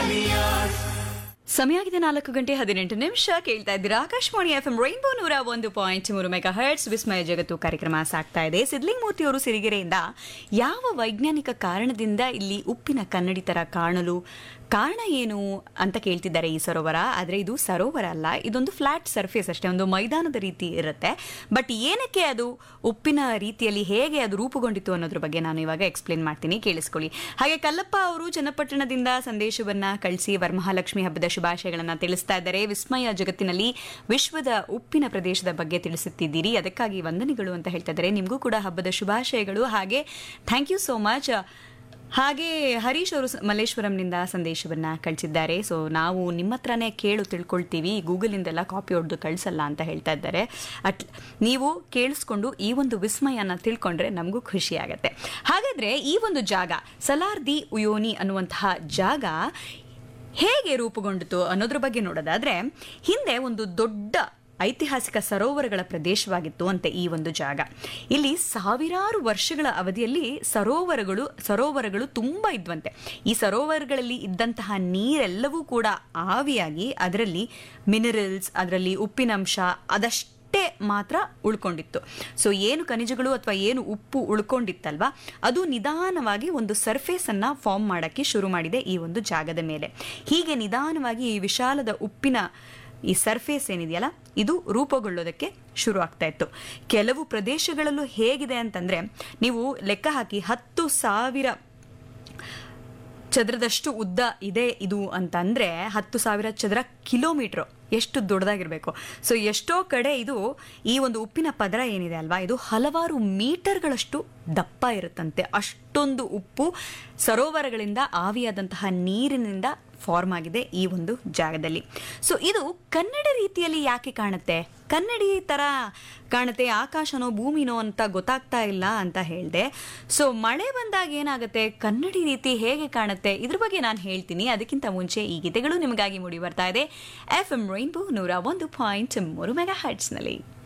ಸಮಯ ಆಗಿದೆ ನಾಲ್ಕು ಗಂಟೆ ಹದಿನೆಂಟು ನಿಮಿಷ ಕೇಳ್ತಾ ಇದ್ದೀರಾ ಆಕಾಶವಾಣಿ ಎಫ್ ಎಂ ರೈನ್ಬೋ ನೂರ ಒಂದು ಪಾಯಿಂಟ್ ಮೂರು ಮೆಗಾ ಹರ್ಟ್ಸ್ ವಿಸ್ಮಯ ಜಗತ್ತು ಕಾರ್ಯಕ್ರಮ ಸಾಗ್ತಾ ಇದೆ ಸಿದ್ಲಿಂಗ್ ಮೂರ್ತಿ ಅವರು ಸಿರಿಗೆರೆಯಿಂದ ಯಾವ ವೈಜ್ಞಾನಿಕ ಕಾರಣದಿಂದ ಇಲ್ಲಿ ಉಪ್ಪಿನ ಕನ್ನಡಿ ತರ ಕಾಣಲು ಕಾರಣ ಏನು ಅಂತ ಕೇಳ್ತಿದ್ದಾರೆ ಈ ಸರೋವರ ಆದರೆ ಇದು ಸರೋವರ ಅಲ್ಲ ಇದೊಂದು ಫ್ಲಾಟ್ ಸರ್ಫೇಸ್ ಅಷ್ಟೇ ಒಂದು ಮೈದಾನದ ರೀತಿ ಇರುತ್ತೆ ಬಟ್ ಏನಕ್ಕೆ ಅದು ಉಪ್ಪಿನ ರೀತಿಯಲ್ಲಿ ಹೇಗೆ ಅದು ರೂಪುಗೊಂಡಿತು ಅನ್ನೋದ್ರ ಬಗ್ಗೆ ನಾನು ಇವಾಗ ಎಕ್ಸ್ಪ್ಲೇನ್ ಮಾಡ್ತೀನಿ ಕೇಳಿಸ್ಕೊಳ್ಳಿ ಹಾಗೆ ಕಲ್ಲಪ್ಪ ಅವರು ಚನ್ನಪಟ್ಟಣದಿಂದ ಸಂದೇಶವನ್ನ ಕಳಿಸಿ ವರಮಹಾಲಕ್ಷ್ಮಿ ಹಬ್ಬದ ಶುಭಾಶಯಗಳನ್ನ ತಿಳಿಸ್ತಾ ಇದ್ದಾರೆ ವಿಸ್ಮಯ ಜಗತ್ತಿನಲ್ಲಿ ವಿಶ್ವದ ಉಪ್ಪಿನ ಪ್ರದೇಶದ ಬಗ್ಗೆ ತಿಳಿಸುತ್ತಿದ್ದೀರಿ ಅದಕ್ಕಾಗಿ ವಂದನೆಗಳು ಅಂತ ಹೇಳ್ತಾ ಇದ್ದಾರೆ ನಿಮಗೂ ಕೂಡ ಹಬ್ಬದ ಶುಭಾಶಯಗಳು ಹಾಗೆ ಥ್ಯಾಂಕ್ ಯು ಸೋ ಮಚ್ ಹಾಗೆ ಹರೀಶ್ ಅವರು ಸ- ಮಲ್ಲೇಶ್ವರಂನಿಂದ ಸಂದೇಶವನ್ನ ಕಳಿಸಿದ್ದಾರೆ ಸೊ ನಾವು ನಿಮ್ಮ ಹತ್ರನೇ ಕೇಳು ತಿಳ್ಕೊಳ್ತೀವಿ ಗೂಗಲಿಂದೆಲ್ಲ ಕಾಪಿ ಹೊಡೆದು ಕಳಿಸಲ್ಲ ಅಂತ ಹೇಳ್ತಾ ಇದ್ದಾರೆ ಅಟ್ ನೀವು ಕೇಳಿಸ್ಕೊಂಡು ಈ ಒಂದು ವಿಸ್ಮಯನ ತಿಳ್ಕೊಂಡ್ರೆ ನಮಗೂ ಖುಷಿ ಆಗತ್ತೆ ಹಾಗಾದ್ರೆ ಈ ಒಂದು ಜಾಗ ಸಲಾರ್ ದಿ ಉಯೋನಿ ಅನ್ನುವಂತಹ ಜಾಗ ಹೇಗೆ ರೂಪುಗೊಂಡಿತು ಅನ್ನೋದ್ರ ಬಗ್ಗೆ ನೋಡೋದಾದ್ರೆ ಹಿಂದೆ ಒಂದು ದೊಡ್ಡ ಐತಿಹಾಸಿಕ ಸರೋವರಗಳ ಪ್ರದೇಶವಾಗಿತ್ತು ಅಂತೆ ಈ ಒಂದು ಜಾಗ ಇಲ್ಲಿ ಸಾವಿರಾರು ವರ್ಷಗಳ ಅವಧಿಯಲ್ಲಿ ಸರೋವರಗಳು ಸರೋವರಗಳು ತುಂಬಾ ಇದ್ವಂತೆ ಈ ಸರೋವರಗಳಲ್ಲಿ ಇದ್ದಂತಹ ನೀರೆಲ್ಲವೂ ಕೂಡ ಆವಿಯಾಗಿ ಅದರಲ್ಲಿ ಮಿನರಲ್ಸ್ ಅದರಲ್ಲಿ ಉಪ್ಪಿನಂಶ ಅದಷ್ಟು ಅಷ್ಟೇ ಮಾತ್ರ ಉಳ್ಕೊಂಡಿತ್ತು ಸೊ ಏನು ಖನಿಜಗಳು ಅಥವಾ ಏನು ಉಪ್ಪು ಉಳ್ಕೊಂಡಿತ್ತಲ್ವಾ ಅದು ನಿಧಾನವಾಗಿ ಒಂದು ಸರ್ಫೇಸ್ ಅನ್ನ ಫಾರ್ಮ್ ಮಾಡಕ್ಕೆ ಶುರು ಮಾಡಿದೆ ಈ ಒಂದು ಜಾಗದ ಮೇಲೆ ಹೀಗೆ ನಿಧಾನವಾಗಿ ಈ ವಿಶಾಲದ ಉಪ್ಪಿನ ಈ ಸರ್ಫೇಸ್ ಏನಿದೆಯಲ್ಲ ಇದು ರೂಪುಗೊಳ್ಳೋದಕ್ಕೆ ಶುರು ಆಗ್ತಾ ಇತ್ತು ಕೆಲವು ಪ್ರದೇಶಗಳಲ್ಲೂ ಹೇಗಿದೆ ಅಂತಂದ್ರೆ ನೀವು ಲೆಕ್ಕ ಹಾಕಿ ಹತ್ತು ಸಾವಿರ ಚದರದಷ್ಟು ಉದ್ದ ಇದೆ ಇದು ಅಂತಂದ್ರೆ ಹತ್ತು ಸಾವಿರ ಚದರ ಕಿಲೋಮೀಟರ್ ಎಷ್ಟು ದೊಡ್ಡದಾಗಿರ್ಬೇಕು ಸೊ ಎಷ್ಟೋ ಕಡೆ ಇದು ಈ ಒಂದು ಉಪ್ಪಿನ ಪದರ ಏನಿದೆ ಅಲ್ವಾ ಇದು ಹಲವಾರು ಮೀಟರ್ಗಳಷ್ಟು ದಪ್ಪ ಇರುತ್ತಂತೆ ಅಷ್ಟೊಂದು ಉಪ್ಪು ಸರೋವರಗಳಿಂದ ಆವಿಯಾದಂತಹ ನೀರಿನಿಂದ ಫಾರ್ಮ್ ಆಗಿದೆ ಈ ಒಂದು ಜಾಗದಲ್ಲಿ ಸೊ ಇದು ಕನ್ನಡ ರೀತಿಯಲ್ಲಿ ಯಾಕೆ ಕಾಣುತ್ತೆ ಕನ್ನಡಿ ತರ ಕಾಣುತ್ತೆ ಆಕಾಶನೋ ಭೂಮಿನೋ ಅಂತ ಗೊತ್ತಾಗ್ತಾ ಇಲ್ಲ ಅಂತ ಹೇಳಿದೆ ಸೊ ಮಳೆ ಬಂದಾಗ ಏನಾಗುತ್ತೆ ಕನ್ನಡಿ ರೀತಿ ಹೇಗೆ ಕಾಣುತ್ತೆ ಇದ್ರ ಬಗ್ಗೆ ನಾನು ಹೇಳ್ತೀನಿ ಅದಕ್ಕಿಂತ ಮುಂಚೆ ಈ ಗೀತೆಗಳು ನಿಮಗಾಗಿ ಮೂಡಿ ಬರ್ತಾ ಇದೆ ಎಫ್ ಎಂ ರೈನ್ಬೋ ನೂರ ಒಂದು ಪಾಯಿಂಟ್ ಮೂರು ಮೆಗಾ ಹರ್ಟ್ಸ್ನಲ್ಲಿ